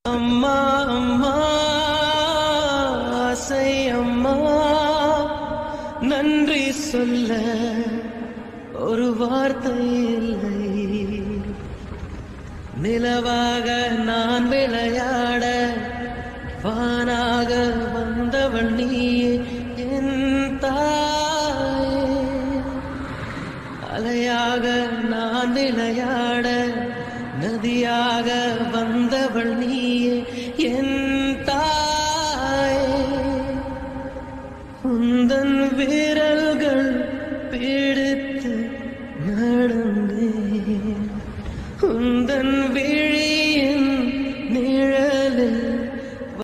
அம்மா அம்மா ஆசை அம்மா நன்றி சொல்ல ஒரு வார்த்தை இல்லை நிலவாக நான் விளையாட வானாக வந்தவள் நீயே என் தாயே அலையாக நான் விளையாட நதியாக வந்தவள் நீயே என் தாயே உந்தன் விரல்கள் பிடித்து நடந்த